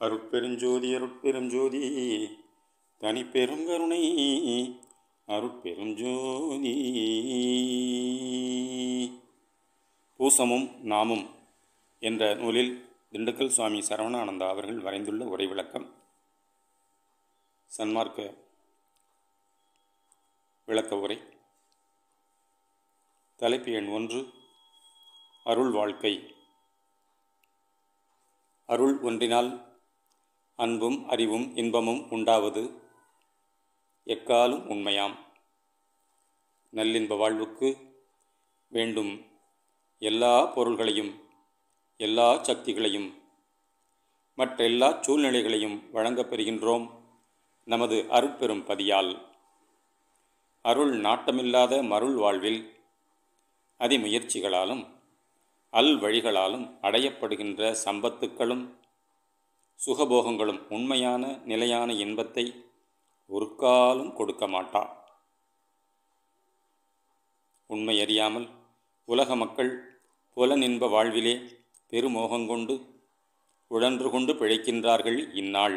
அருட்பெருஞ்சோதி அருட்பெருஞ்சோதி தனிப்பெரும் கருணை அருட்பெருஞ்சோதி பூசமும் நாமும் என்ற நூலில் திண்டுக்கல் சுவாமி சரவணானந்தா அவர்கள் வரைந்துள்ள உரை விளக்கம் சன்மார்க்க விளக்க உரை தலைப்பு எண் ஒன்று அருள் வாழ்க்கை அருள் ஒன்றினால் அன்பும் அறிவும் இன்பமும் உண்டாவது எக்காலும் உண்மையாம் நல்லின்ப வாழ்வுக்கு வேண்டும் எல்லா பொருள்களையும் எல்லா சக்திகளையும் மற்றெல்லா சூழ்நிலைகளையும் வழங்கப் பெறுகின்றோம் நமது அருட்பெரும் பதியால் அருள் நாட்டமில்லாத மருள் வாழ்வில் அதிமுயற்சிகளாலும் அல் வழிகளாலும் அடையப்படுகின்ற சம்பத்துக்களும் சுகபோகங்களும் உண்மையான நிலையான இன்பத்தை ஒரு காலும் கொடுக்க மாட்டா உண்மை அறியாமல் உலக மக்கள் புலனின்ப வாழ்விலே பெருமோகங்கொண்டு உழன்று கொண்டு பிழைக்கின்றார்கள் இந்நாள்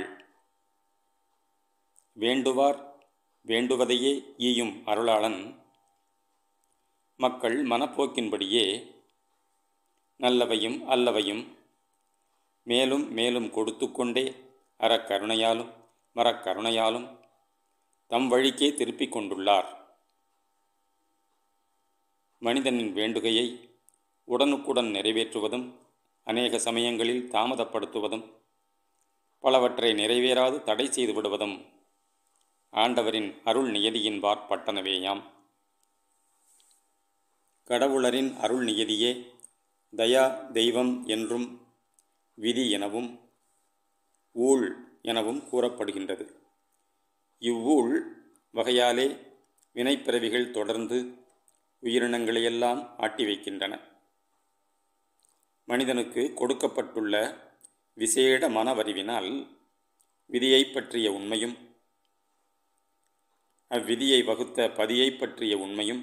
வேண்டுவார் வேண்டுவதையே ஈயும் அருளாளன் மக்கள் மனப்போக்கின்படியே நல்லவையும் அல்லவையும் மேலும் மேலும் கொடுத்து கொண்டே அறக்கருணையாலும் மரக்கருணையாலும் தம் வழிக்கே திருப்பிக் கொண்டுள்ளார் மனிதனின் வேண்டுகையை உடனுக்குடன் நிறைவேற்றுவதும் அநேக சமயங்களில் தாமதப்படுத்துவதும் பலவற்றை நிறைவேறாது தடை செய்து விடுவதும் ஆண்டவரின் அருள் நியதியின்பார் பட்டனவேயாம் கடவுளரின் அருள் நியதியே தயா தெய்வம் என்றும் விதி எனவும் ஊழ் எனவும் கூறப்படுகின்றது இவ்வூழ் வகையாலே வினைப்பிறவிகள் தொடர்ந்து உயிரினங்களையெல்லாம் ஆட்டி வைக்கின்றன மனிதனுக்கு கொடுக்கப்பட்டுள்ள விசேட மனவறிவினால் விதியை பற்றிய உண்மையும் அவ்விதியை வகுத்த பதியை பற்றிய உண்மையும்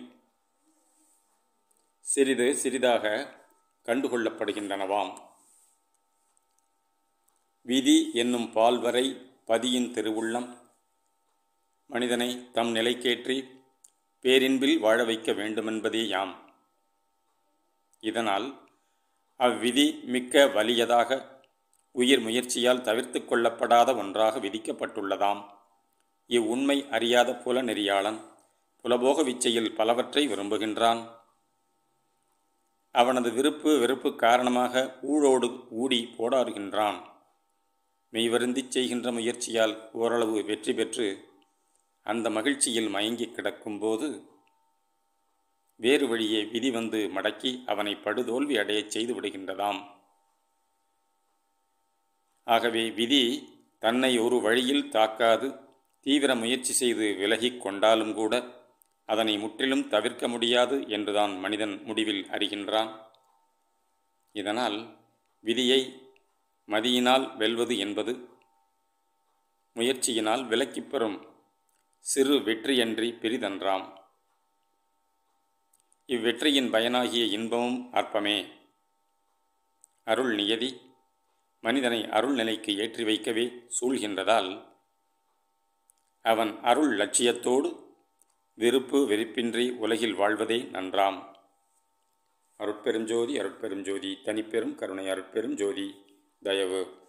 சிறிது சிறிதாக கண்டுகொள்ளப்படுகின்றனவாம் விதி என்னும் பால்வரை பதியின் திருவுள்ளம் மனிதனை தம் நிலைக்கேற்றி பேரின்பில் வாழ வைக்க வேண்டுமென்பதே யாம் இதனால் அவ்விதி மிக்க வலியதாக உயிர் முயற்சியால் தவிர்த்து கொள்ளப்படாத ஒன்றாக விதிக்கப்பட்டுள்ளதாம் இவ்வுண்மை அறியாத புல நெறியாளன் புலபோக விச்சையில் பலவற்றை விரும்புகின்றான் அவனது விருப்பு வெறுப்பு காரணமாக ஊழோடு ஊடி போடாறுகின்றான் மெய்வருந்திச் செய்கின்ற முயற்சியால் ஓரளவு வெற்றி பெற்று அந்த மகிழ்ச்சியில் மயங்கி கிடக்கும்போது வேறு வழியே விதி வந்து மடக்கி அவனை படுதோல்வி அடையச் செய்து விடுகின்றதாம் ஆகவே விதி தன்னை ஒரு வழியில் தாக்காது தீவிர முயற்சி செய்து விலகிக் கொண்டாலும் கூட அதனை முற்றிலும் தவிர்க்க முடியாது என்றுதான் மனிதன் முடிவில் அறிகின்றான் இதனால் விதியை மதியினால் வெல்வது என்பது முயற்சியினால் விலக்கிப் பெறும் சிறு வெற்றியன்றி பெரிதன்றாம் இவ்வெற்றியின் பயனாகிய இன்பமும் அற்பமே அருள் நியதி மனிதனை அருள் நிலைக்கு ஏற்றி வைக்கவே சூழ்கின்றதால் அவன் அருள் லட்சியத்தோடு வெறுப்பு வெறுப்பின்றி உலகில் வாழ்வதே நன்றாம் அருட்பெருஞ்சோதி அருட்பெருஞ்சோதி தனிப்பெரும் கருணை அருட்பெரும் ஜோதி தயவு